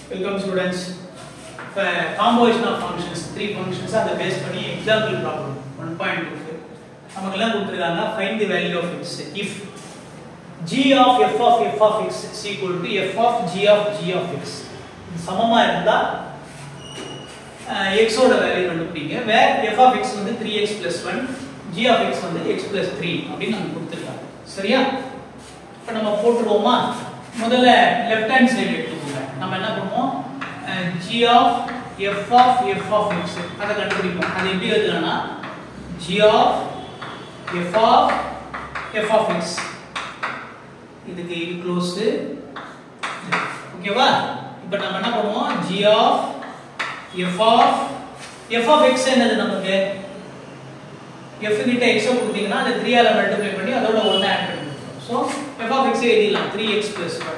welcome students இப்போ composition of functions three functions அதை base பண்ணி example problem one point two நமக்கெல்லாம் கொடுத்துருக்காங்க find the value of x if g of f of f of x is equal to f of g of g of x இது சமமா இருந்தா x ஓட value கண்டுபிடிங்க வேர் f of x வந்து 3x 1 g of x வந்து x 3 அப்படின்னு நமக்கு கொடுத்துருக்காங்க சரியா இப்போ நம்ம போட்டுருவோமா முதல்ல லெஃப்ட் ஹேண்ட் சைடு எடுத்துக்கோங்க நம்ம என்ன பண்ணுவோம் g of f of f of x அதை கண்டுபிடிப்போம் அது எப்படி எழுதலாம்னா g of f of f of x இதுக்கு இது க்ளோஸ் ஓகேவா இப்போ நம்ம என்ன பண்ணுவோம் g of f of f of x என்னது நமக்கு f கிட்ட x கொடுத்தீங்கன்னா அது 3 ஆல மல்டிப்ளை பண்ணி அதோட 1 ஆட் பண்ணி சோ f of x எழுதிடலாம் 3x 1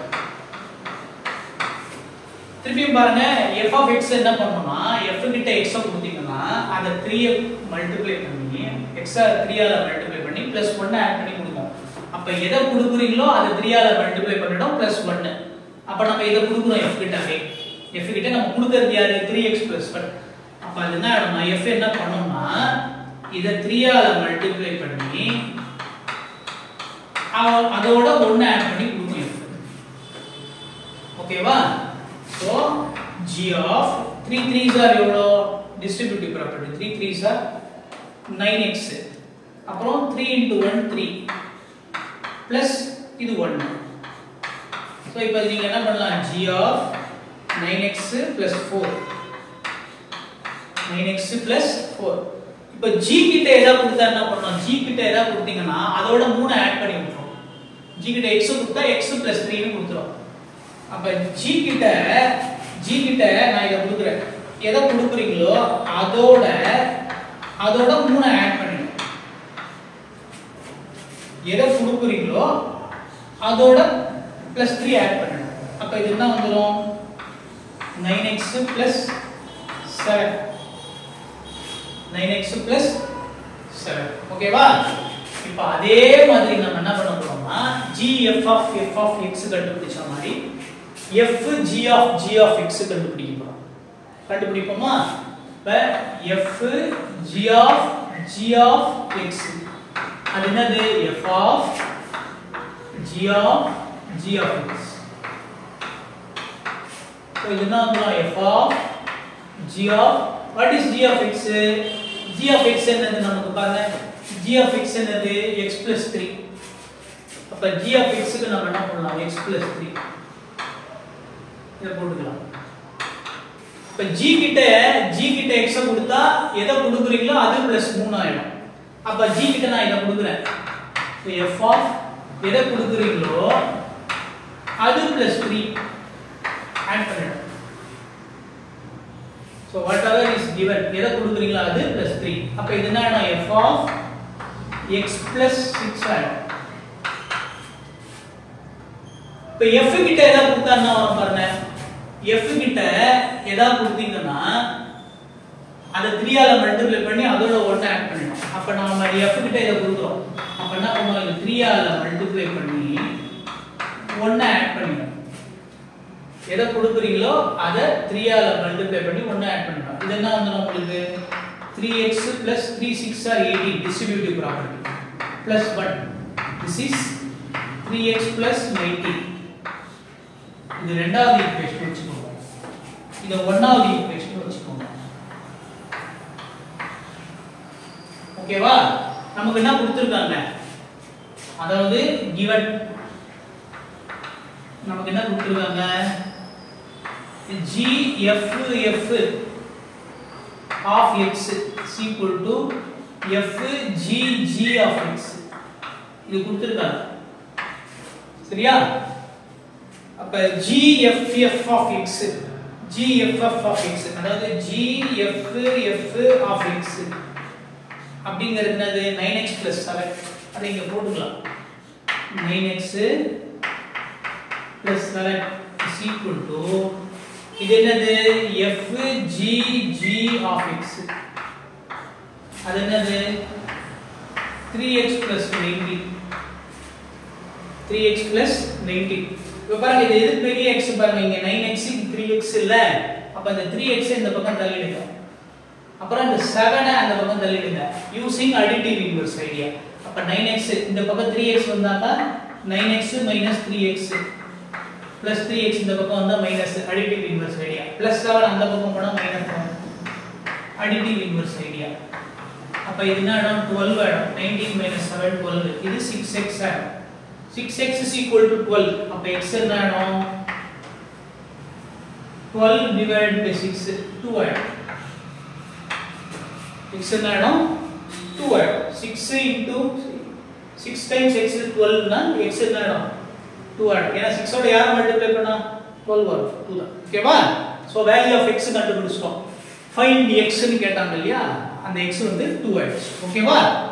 திருப்பியும் பாருங்க f of x என்ன பண்ணனும்னா f கிட்ட x கொடுத்தீங்கன்னா அத 3 மல்டிப்ளை பண்ணி x 3 ஆல மல்டிப்ளை பண்ணி 1 ஆட் பண்ணி கொடுக்கும் அப்ப எதை கொடுக்குறீங்களோ அதை 3 ஆல மல்டிப்ளை பண்ணிடும் பிளஸ் 1 அப்ப நம்ம இதை கொடுக்குறோம் f கிட்டவே f கிட்ட நம்ம கொடுக்கிறது யாரு 3x 1 அப்ப அது என்ன ஆகும்னா f என்ன பண்ணும்னா இத 3 ஆல மல்டிப்ளை பண்ணி அதோட 1 ஆட் பண்ணி கொடுக்கும் f ஓகேவா so g of 3 3s are எவ்வளோ distributive property 3 3s are 9x அப்புறம் 3 into 1 3 பிளஸ் இது 1 ஸோ இப்போ நீங்க என்ன பண்ணலாம் g of 9x plus 4 9x plus 4 இப்போ g கிட்ட எதா கொடுத்தா என்ன பண்ணலாம் g கிட்ட எதா கொடுத்தீங்கன்னா அதோட 3 ஆட் பண்ணி விட்டுரும் g கிட்ட x கொடுத்தா x plus 3 னு கொடுத்துரும் அப்ப g கிட்ட g கிட்ட நான் இத கொடுக்குறேன் எதை கொடுக்குறீங்களோ அதோட அதோட 3 ஆட் பண்ணிடுங்க எதை கொடுக்குறீங்களோ அதோட பிளஸ் த்ரீ ஆட் பண்ணிடும் அப்ப இது என்ன வந்துடும் nine x plus seven nine x plus seven ஓகேவா இப்போ அதே மாதிரி நம்ம என்ன பண்ண போறோம்னா g f of f of x கண்டுபிடிச்ச மாதிரி f g of g of x கண்டுபிடிக்க போறோம் கண்டுபிடிப்போமா இப்போ f g of g of x அது என்னது f of g of g of x so இது என்ன வந்துரும் f of g of what is g of x g of x என்னது நமக்கு பாருங்க g of x என்னது x 3 அப்ப g of x க்கு நம்ம என்ன பண்ணலாம் x 3 இத போட்டுக்கலாம் இப்ப g கிட்ட g கிட்ட x கொடுத்தா எதை கொடுக்குறீங்களோ அது பிளஸ் 3 ஆயிடும் அப்ப g கிட்ட நான் இத கொடுக்குறேன் f of எதை கொடுக்குறீங்களோ அது plus 3 ஆட் பண்ணிடும் so whatever is given எதை கொடுக்குறீங்களோ அது plus 3 அப்ப இது என்ன f of x plus 6 ஆயிடும் இப்ப f கிட்ட எதை கொடுத்தா என்ன வரும் பாருங்க f கிட்ட எதா கொடுத்தீங்கன்னா அதை 3 ஆல மல்டிப்ளை பண்ணி அதோட 1 ஆட் பண்ணிடும் அப்ப நாம f கிட்ட இத கொடுக்கிறோம் அப்ப என்ன பண்ணுவோம் இது 3 ஆல மல்டிப்ளை பண்ணி 1 ஆட் பண்ணிடும் எதை கொடுக்குறீங்களோ அதை 3 ஆல மல்டிப்ளை பண்ணி 1 ஆட் பண்ணிடும் இது என்ன வந்து உங்களுக்கு 3x 3 6 are 18 distributive property plus 1 this is 3x plus 19 இது ரெண்டாவது ஈக்குவேஷன் வச்சுக்கோங்க இத ஒன்னாவது ஈக்குவேஷன் வச்சுக்கோங்க ஓகேவா நமக்கு என்ன கொடுத்திருக்காங்க அதாவது given நமக்கு என்ன கொடுத்திருக்காங்க g f f of x is equal to f g g of x இது கொடுத்திருக்காங்க சரியா அப்ப g f f of x g f f of x அதாவது g f f of x அப்படிங்கிறது என்னது 9x 7 அதை இங்க போட்டுக்கலாம் 9x 7 is equal to இது என்னது f g g of x அது என்னது 3x 90 3x 90 இப்போ பாருங்க இது எது பெரிய x பாருங்க இங்க 9x க்கு 3x இல்ல அப்ப இந்த 3x இந்த பக்கம் தள்ளிடுங்க அப்புறம் இந்த 7 அந்த பக்கம் தள்ளிடுங்க யூசிங் அடிட்டிவ் இன்வெர்ஸ் ஐடியா அப்ப 9x இந்த பக்கம் 3x வந்தாக்கா 9x 3x பிளஸ் 3x இந்த பக்கம் வந்தா minus additive inverse idea plus 7 அந்த பக்கம் போனா மைனஸ் 1 அடிட்டிவ் இன்வெர்ஸ் ஐடியா அப்ப இது என்ன ஆயிடும் 12 ஆயிடும் 19 minus 7 12 இது 6x ஆயிடும் 6x is equal to 12 அப்ப x என்ன ஆயிடும் 12 divided by 6 2 ஆயிடும் x என்ன ஆயிடும் 2 ஆயிடும் 6 into 6 times x is 12 னா x என்ன ஆயிடும் 2 ஆயிடும் ஏன்னா 6 ஓட யாரை மல்டிப்ளை பண்ணா 12 வரும் 2 தான் ஓகேவா சோ வேல்யூ ஆஃப் x கண்டுபிடிச்சிட்டோம் ஃபைண்ட் x னு கேட்டாங்க இல்லையா அந்த x வந்து 2 ஆயிடுச்சு ஓகேவா